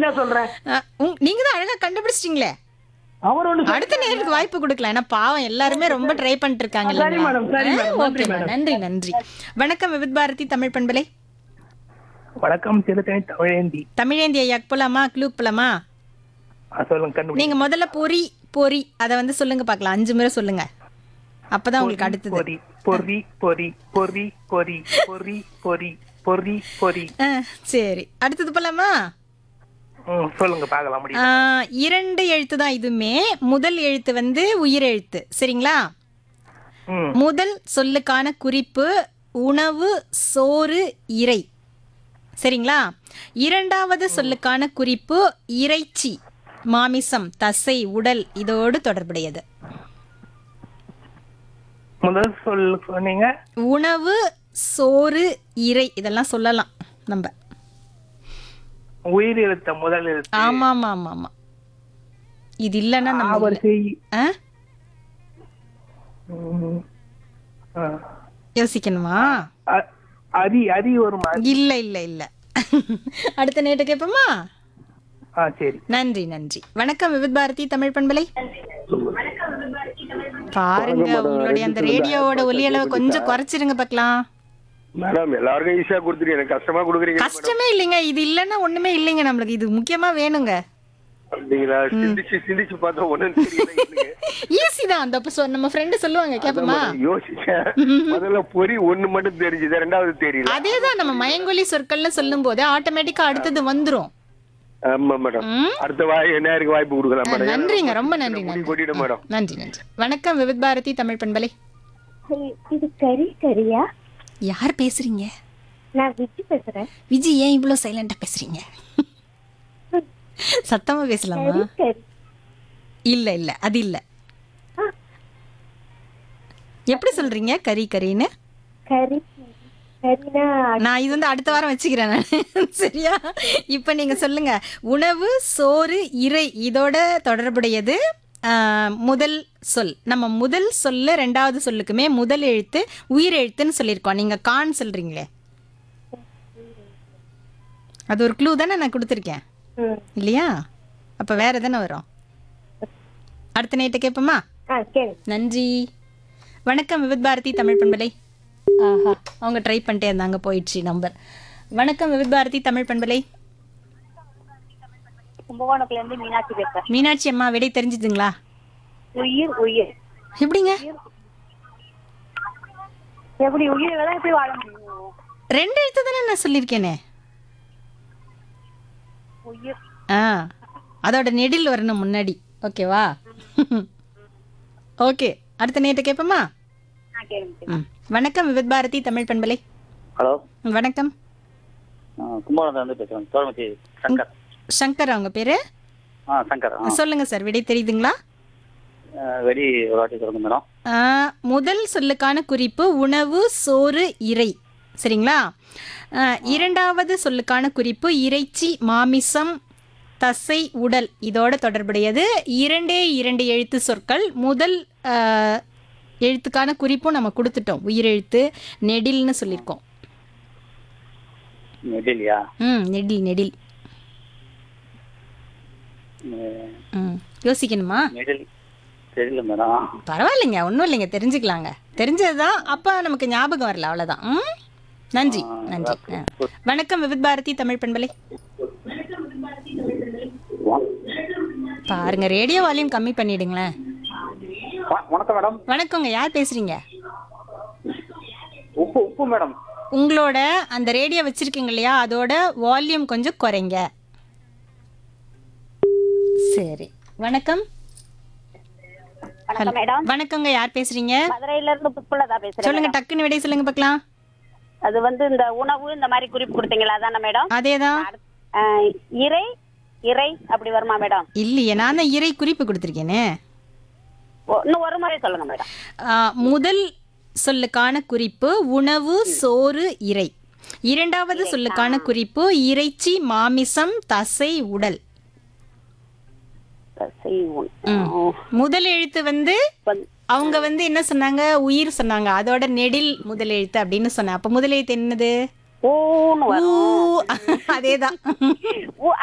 என்ன சொல்றேன் அஹ், உங்- நீங்க தான் அழகா கண்டுபிடிச்சிட்டீங்களே அவர் ஒண்ணு அடுத்த நேருக்கு வாய்ப்பு கொடுக்கலாம் ஏன்னா பாவம் எல்லாருமே ரொம்ப ட்ரை பண்ணிட்டு இருக்காங்க சரி இல்லைங்களா? மேடம், சரி ஆ, மேடம், நன்றி ஓகே மேடம். நன்றி நன்றி வணக்கம் விவித் பாரதி தமிழ் பண்பலை வணக்கம் சிறுத்தை தமிழேந்தி தமிழேந்தி ஐயாக்கு போலாமா க்ளூக் போலாமா ஆ, சொல்லுங்க கண்டுபிடி நீங்க முதல்ல பொரி பொரி அதை வந்து சொல்லுங்க பார்க்கலாம் அஞ்சு முறை சொல்லுங்க அப்பதான் உங்களுக்கு அடுத்தது பொரி பொரி பொரி பொரி பொரி பொரி பொரி பொரி பொரி ஆ, சரி அடுத்தது போலாமா ம் சொல்லுங்க பார்க்கலாம் முடியும் ஆ, இரண்டு எழுத்து தான் இதுமே முதல் எழுத்து வந்து உயிர் எழுத்து சரிங்களா ம் முதல் சொல்லுக்கான குறிப்பு உணவு சோறு இறை சரிங்களா இரண்டாவது சொல்லுக்கான குறிப்பு இறைச்சி மாமிசம் தசை உடல் இதோடு தொடர்புடையது முதல் சொல் சொன்னீங்க உணவு சோறு இறை இதெல்லாம் சொல்லலாம் நம்ம உயிர் எழுத்த முதல் எழுத்து ஆமா ஆமா ஆமா ஆமா இது இல்லைன்னா நம்ம இல்ல. வரிசை ஆ? ம், ஆ. யோசிக்கணுமா அ- அரி அரி வருமா இல்ல இல்ல இல்ல அடுத்த நேட்டு கேட்போமா ஆ சரி நன்றி நன்றி வணக்கம் விவித் பாரதி தமிழ் பண்பலை பாருங்க உங்களுடைய அந்த ரேடியோவோட ஒலி அளவை கொஞ்சம் குறைச்சிருங்க பார்க்கலாம் மேடம் எல்லாருக்கும் ஈஸியா கொடுத்துட்டு எனக்கு கஷ்டமா கொடுக்குறீங்க கஷ்டமே இல்லைங்க இது இல்லைன்னா ஒண்ணுமே இல்லைங்க நம்மளுக்கு இது முக்கியமா வேணுங்க அப்படிங்களா சிந்திச்சு சிந்திச்சு பார்த்தா ஒண்ணும் தெரியல எனக்கு. ஈஸி தான் அந்த அப்ப சொ- நம்ம ஃப்ரெண்டு சொல்லுவாங்க கேப்போமா அதான் யோசிச்சேன் முதல்ல பொறி ஒண்ணு மட்டும் தெரிஞ்சுது ரெண்டாவது தெரியல அதேதான் நம்ம மயங்கொலி சொற்கள்னு சொல்லும் போது ஆட்டோமேட்டிக்கா அடுத்தது வந்துரும் ஆமா மேடம் ம். அடுத்த வாய் நேருக்கு வாய்ப்பு கொடுக்கலாம் மேடம் நன்றிங்க ரொம்ப நன்றி முடி நன்றி கொட்டிடும் மேடம் நன்றி நன்றி வணக்கம் விவித் பாரதி தமிழ் பண்பலை இது கறி கறியா யார் பேசுறீங்க நான் விஜி பேசுறேன் விஜி ஏன் இவ்வளோ சைலண்டா பேசுறீங்க சத்தமா பேசலாமா கறி கறி இல்ல இல்ல அது இல்ல எப்படி சொல்றீங்க கறி கறின்னு கறி கறினா நான் இது வந்து அடுத்த வாரம் வச்சுக்கிறேன் நான் சரியா இப்போ நீங்க சொல்லுங்க உணவு சோறு இறை இதோட தொடர்புடையது ஆஹ், முதல் சொல் நம்ம முதல் சொல்ல ரெண்டாவது சொல்லுக்குமே முதல் எழுத்து உயிர் எழுத்துன்னு சொல்லியிருக்கோம் நீங்க கான் சொல்றீங்களே அது ஒரு க்ளூ தானே நான் கொடுத்துருக்கேன் ம். இல்லையா அப்போ வேற தானே வரும் அடுத்த நைட்டு கேட்போமா ஆ கேளு நன்றி வணக்கம் விவித் பாரதி தமிழ் பண்பலை ஆஹா அவங்க ட்ரை பண்ணிட்டே இருந்தாங்க போயிடுச்சு நம்பர் வணக்கம் விவித் பாரதி தமிழ் பண்பலை கும்பகோணத்துல இருந்து மீனாட்சி பேசுறேன் மீனாட்சி அம்மா விடை தெரிஞ்சுதுங்களா உயிர் உயிர் எப்படிங்க எப்படி உயிரை தான் எப்படி வாழ முடியும் ரெண்டு எழுத்து தானே நான் சொல்லியிருக்கேனே உயிர் ஆ அதோட நெடில் வரணும் முன்னாடி ஓகேவா ஓகே அடுத்த நேற்று கேட்போமா ஆ கேளுங்க ம் வணக்கம் விவித் பாரதி தமிழ் பண்பலை ஹலோ வணக்கம் கும்பகோணத்துல இருந்து பேசுறேன் தோழமச்சி சங்கர் சங்கர் அவங்க பேரு ஆ சங்கர் ஆ சொல்லுங்க சார் விடை தெரியுதுங்களா அஹ், வெடி ஒரு வாட்டி சொல்லுங்க மேடம் ஆ, முதல் சொல்லுக்கான குறிப்பு உணவு சோறு இறை சரிங்களா ஆ, இரண்டாவது சொல்லுக்கான குறிப்பு இறைச்சி மாமிசம் தசை உடல் இதோட தொடர்புடையது இரண்டே இரண்டு எழுத்து சொற்கள் முதல் ஆ, எழுத்துக்கான குறிப்பும் நம்ம கொடுத்துட்டோம் உயிரெழுத்து நெடில்னு சொல்லியிருக்கோம் நெடிலியா ம் நெடில் நெடில் ம் யோசிக்கணுமா நெடில் தெரியல மேடம் பரவாயில்லைங்க ஒன்றும் இல்லைங்க தெரிஞ்சுக்கலாங்க தெரிஞ்சது தான் அப்போ நமக்கு ஞாபகம் வரல அவ்வளோதான் ம் நன்றி நன்றி ஆ. வணக்கம் விவித் பாரதி தமிழ் பண்பலை பாருங்க ரேடியோ வால்யூம் கம்மி பண்ணிடுங்களேன் வ- வணக்கம் மேடம் வணக்கங்க யார் பேசுறீங்க உப்பு உப்பு மேடம் உங்களோட அந்த ரேடியோ வச்சிருக்கீங்க இல்லையா அதோட வால்யூம் கொஞ்சம் குறைங்க சரி வணக்கம் வணக்கம் மேடம் வணக்கங்க யார் பேசுறீங்க மதுரையில இருந்து புஷ்பலதா பேசுறேன் சொல்லுங்க டக்குன்னு விடை சொல்லுங்க பார்க்கலாம் அது வந்து இந்த உணவு இந்த மாதிரி குறிப்பு கொடுத்தீங்களா அதானே மேடம் அதேதான் ஆ, இறை இறை அப்படி வருமா மேடம் இல்லையே நான் தான் இறை குறிப்பு கொடுத்துருக்கேனே ஓ, இன்னும் ஒரு முறை சொல்லுங்க மேடம் ஆ, முதல் சொல்லுக்கான குறிப்பு உணவு சோறு இறை இரண்டாவது சொல்லுக்கான குறிப்பு இறைச்சி மாமிசம் தசை உடல் தசை உண்- ம். ஓ, முதல் எழுத்து வந்து வந்து- அவங்க வந்து என்ன சொன்னாங்க உயிர் சொன்னாங்க அதோட நெடில் முதல் எழுத்து அப்படின்னு சொன்னேன் அப்ப முதல் எழுத்து என்னது ஊன்னு ஊ வரும் அதேதான் ஊ